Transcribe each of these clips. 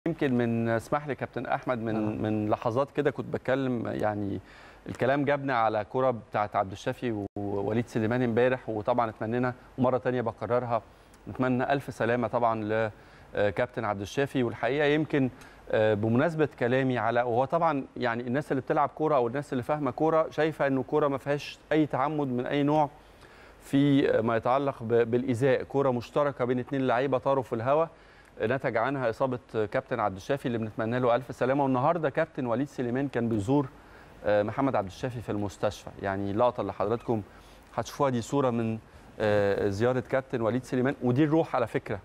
يمكن من اسمح لي كابتن احمد من آه. من لحظات كده كنت بتكلم يعني الكلام جابنا على كرة بتاعت عبد الشافي ووليد سليمان امبارح وطبعا اتمنينا ومره تانية بكررها نتمنى الف سلامه طبعا لكابتن عبد الشافي والحقيقه يمكن آه، بمناسبه كلامي على وهو طبعا يعني الناس اللي بتلعب كوره او الناس اللي فاهمه كوره شايفه انه كوره ما فيهاش اي تعمد من اي نوع في ما يتعلق ب- بالايذاء كوره مشتركه بين اثنين لعيبه طاروا في الهواء نتج عنها اصابه كابتن عبد الشافي اللي بنتمنى له الف سلامه والنهارده كابتن وليد سليمان كان بيزور آه، محمد عبد الشافي في المستشفى يعني اللقطه اللي حضراتكم هتشوفوها دي صوره من آه، زياره كابتن وليد سليمان ودي الروح على فكره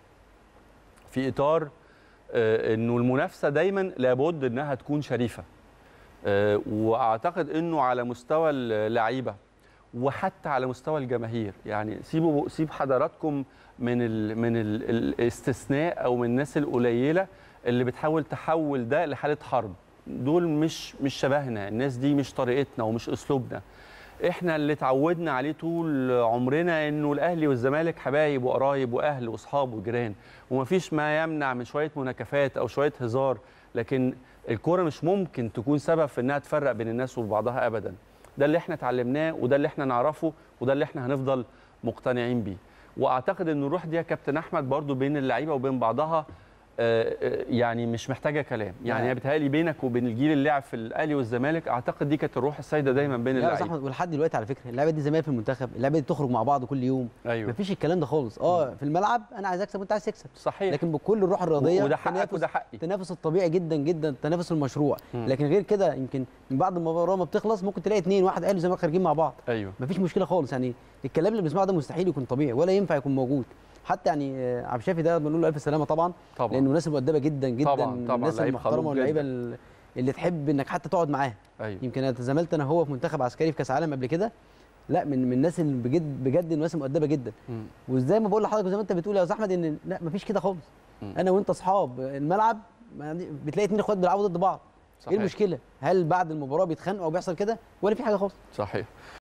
في اطار آه، انه المنافسه دايما لابد انها تكون شريفه آه، واعتقد انه على مستوى اللعيبه وحتى على مستوى الجماهير يعني سيبوا سيب حضراتكم من ال من ال الاستثناء او من الناس القليله اللي بتحاول تحول ده لحاله حرب دول مش مش شبهنا الناس دي مش طريقتنا ومش اسلوبنا احنا اللي اتعودنا عليه طول عمرنا انه الاهلي والزمالك حبايب وقرايب واهل واصحاب وجيران ومفيش ما يمنع من شويه مناكفات او شويه هزار لكن الكوره مش ممكن تكون سبب في انها تفرق بين الناس وبعضها ابدا ده اللي احنا اتعلمناه وده اللي احنا نعرفه وده اللي احنا هنفضل مقتنعين بيه واعتقد ان الروح دي يا كابتن احمد برضو بين اللعيبه وبين بعضها آه، آه، يعني مش محتاجه كلام يعني نعم. هي بتهيألي بينك وبين الجيل اللي لعب في الاهلي والزمالك اعتقد دي كانت الروح السائده دايما بين لا يا اللعيبه احمد ولحد دلوقتي على فكره اللعبه دي زمان في المنتخب اللعبه دي تخرج مع بعض كل يوم ايوه مفيش الكلام ده خالص اه في الملعب انا عايز اكسب وانت عايز تكسب صحيح لكن بكل الروح الرياضيه وده حقك تنافس- وده حقي التنافس الطبيعي جدا جدا التنافس المشروع مم. لكن غير كده يمكن من بعد المباراه ما بتخلص ممكن تلاقي اثنين واحد اهلي وزمالك خارجين مع بعض ايوه مفيش مشكله خالص يعني الكلام اللي بنسمعه ده مستحيل يكون طبيعي ولا ينفع يكون موجود حتى يعني آه، عبد الشافي ده بنقول له الف سلامه طبعا طبعا لانه ناس مؤدبه جدا جدا طبعاً، من طبعاً، الناس لعيب المحترمه خلوق واللعيبه جداً. ال- اللي تحب انك حتى تقعد معاه ايوه يمكن انا تزاملت انا هو في منتخب عسكري في كاس عالم قبل كده لا من من الناس اللي بجد بجد الناس مؤدبه جدا مم. وزي ما بقول لحضرتك وزي ما انت بتقول يا استاذ احمد ان لا مفيش كده خالص مم. انا وانت اصحاب الملعب ما دي- بتلاقي اتنين اخوات بيلعبوا ضد بعض صحيح ايه المشكله هل بعد المباراه بيتخانقوا او بيحصل كده ولا في حاجه خالص صحيح